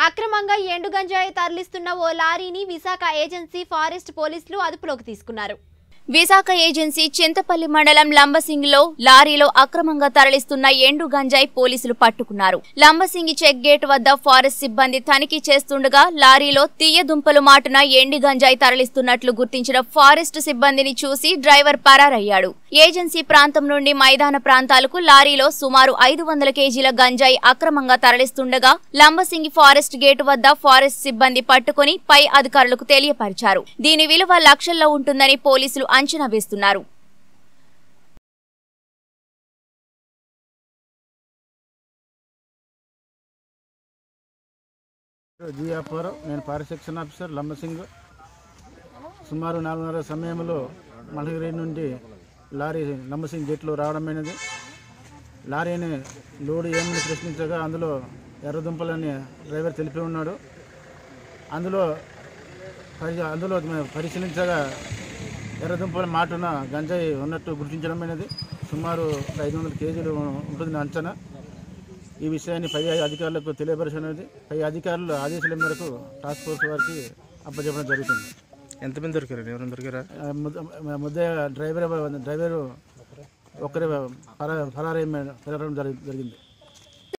అక్రమంగా ఎండు గంజాయి తరలిస్తున్న ఓ లారీని విశాఖ ఏజెన్సీ ఫారెస్ట్ పోలీసులు అదుపులోకి తీసుకున్నారు విశాఖ ఏజెన్సీ చింతపల్లి మండలం లంబసింగ్ లో లారీలో అక్రమంగా తరలిస్తున్న ఎండు గంజాయి పోలీసులు పట్టుకున్నారు లంబసింగి చెక్ గేట్ వద్ద ఫారెస్ట్ సిబ్బంది తనిఖీ చేస్తుండగా లారీలో తీయ దుంపలు మాటున ఎండి గంజాయి తరలిస్తున్నట్లు గుర్తించిన ఫారెస్ట్ సిబ్బందిని చూసి డ్రైవర్ పరారయ్యాడు ఏజెన్సీ ప్రాంతం నుండి మైదాన ప్రాంతాలకు లారీలో సుమారు ఐదు వందల కేజీల గంజాయి అక్రమంగా తరలిస్తుండగా లంబసింగి ఫారెస్ట్ గేటు వద్ద ఫారెస్ట్ సిబ్బంది పట్టుకుని పై అధికారులకు తెలియపరిచారు దీని విలువ లక్షల్లో ఉంటుందని పోలీసులు అంచనా వేస్తున్నారు జిఎఫ్ఆర్ నేను ఫారెస్ట్ సెక్షన్ ఆఫీసర్ లంబసింగ్ సుమారు నాలుగున్నర సమయంలో మలగిరి నుండి లారీ లంబసింగ్ గేట్లో రావడమైనది లారీని లోడు ఏమని ప్రశ్నించగా అందులో ఎర్రదుంపలని డ్రైవర్ తెలిపి ఉన్నాడు అందులో పరి అందులో మేము పరిశీలించగా ఎర్రదుంపల మాటున గంజాయి ఉన్నట్టు గుర్తించడమైనది సుమారు ఐదు వందల కేజీలు ఉంటుంది అంచనా ఈ విషయాన్ని పై అధికారులకు తెలియపరిచినది పై అధికారుల ఆదేశాల మేరకు టాస్క్ ఫోర్స్ వారికి అప్పచెప్పడం జరుగుతుంది ఎంతమంది దొరికారు ఎవరైనా దొరికారా ఆ, ముద్ద ముద్ద డ్రైవర్ డ్రైవర్ ఒక్కరే ఫరా ఫరారై ఫరారం జరిగింది